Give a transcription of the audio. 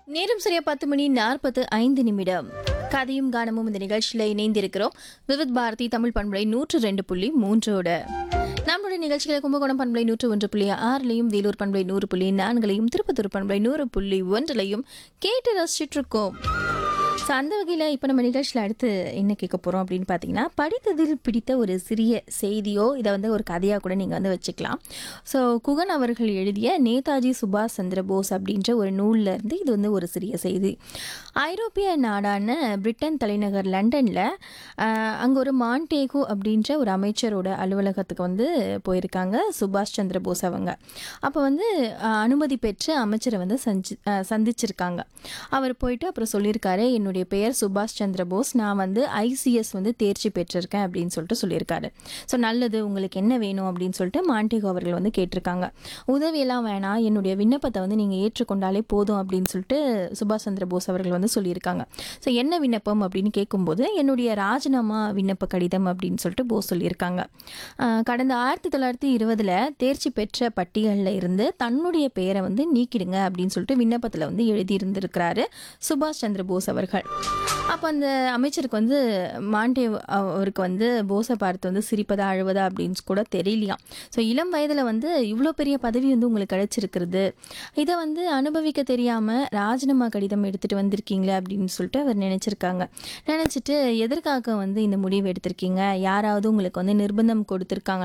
நேரம் சரியா பத்து மணி நாற்பத்து ஐந்து நிமிடம் கதையும் கானமும் இந்த நிகழ்ச்சியில இணைந்திருக்கிறோம் விவித் பாரதி தமிழ் பண்பலை நூற்று ரெண்டு புள்ளி மூன்றோட நம்மளுடைய நிகழ்ச்சிகளை கும்பகோணம் பண்பலை நூற்று ஒன்று புள்ளி ஆறுலையும் வேலூர் பண்பலை நூறு புள்ளி நான்குலையும் திருப்பத்தூர் பண்பலை நூறு புள்ளி ஒன்றுலையும் கேட்டு ரசிச்சுட்டு இருக்கோம் ஸோ அந்த வகையில் இப்போ நம்ம நிகழ்ச்சியில் அடுத்து என்ன கேட்க போகிறோம் அப்படின்னு பார்த்தீங்கன்னா படித்ததில் பிடித்த ஒரு சிறிய செய்தியோ இதை வந்து ஒரு கதையாக கூட நீங்கள் வந்து வச்சுக்கலாம் ஸோ குகன் அவர்கள் எழுதிய நேதாஜி சுபாஷ் சந்திர போஸ் அப்படின்ற ஒரு நூல்ல இருந்து இது வந்து ஒரு சிறிய செய்தி ஐரோப்பிய நாடான பிரிட்டன் தலைநகர் லண்டனில் அங்கே ஒரு மான்டேகோ அப்படின்ற ஒரு அமைச்சரோட அலுவலகத்துக்கு வந்து போயிருக்காங்க சுபாஷ் சந்திர போஸ் அவங்க அப்போ வந்து அஹ், அனுமதி பெற்று அமைச்சரை வந்து சஞ்சி அஹ், சந்திச்சிருக்காங்க அவர் போயிட்டு அப்புறம் சொல்லியிருக்காரு என்னுடைய பெயர் சுபாஷ் சந்திர போஸ் நான் வந்து ஐசிஎஸ் வந்து தேர்ச்சி பெற்றிருக்கேன் அப்படின்னு சொல்லிட்டு சொல்லியிருக்காரு ஸோ நல்லது உங்களுக்கு என்ன வேணும் அப்படின்னு சொல்லிட்டு மாண்டேகோ அவர்கள் வந்து கேட்டிருக்காங்க உதவியெல்லாம் வேணாம் என்னுடைய விண்ணப்பத்தை வந்து நீங்கள் ஏற்றுக்கொண்டாலே போதும் அப்படின்னு சொல்லிட்டு சுபாஷ் சந்திர போஸ் அவர்கள் வந்து சொல்லியிருக்காங்க ஸோ என்ன விண்ணப்பம் அப்படின்னு கேட்கும்போது என்னுடைய ராஜினாமா விண்ணப்ப கடிதம் அப்படின்னு சொல்லிட்டு போஸ் சொல்லியிருக்காங்க ஆஹ் கடந்த ஆயிரத்தி தொள்ளாயிரத்தி இருபதுல தேர்ச்சி பெற்ற பட்டியலில் இருந்து தன்னுடைய பெயரை வந்து நீக்கிடுங்க அப்படின்னு சொல்லிட்டு விண்ணப்பத்தில் வந்து எழுதியிருந்திருக்கிறாரு சுபாஷ் சந்திர போஸ் அவர்கள் அப்போ அந்த அமைச்சருக்கு வந்து மாண்டே அவருக்கு வந்து போஸை பார்த்து வந்து சிரிப்பதா அழுவதா அப்படின்னு கூட தெரியலையாம் ஸோ இளம் வயதில் வந்து இவ்வளோ பெரிய பதவி வந்து உங்களுக்கு கிடைச்சிருக்கிறது இதை வந்து அனுபவிக்க தெரியாமல் ராஜினாமா கடிதம் எடுத்துகிட்டு வந்திருக்கீங்களே அப்படின்னு சொல்லிட்டு அவர் நினச்சிருக்காங்க நினச்சிட்டு எதற்காக வந்து இந்த முடிவு எடுத்திருக்கீங்க யாராவது உங்களுக்கு வந்து நிர்பந்தம் கொடுத்துருக்காங்க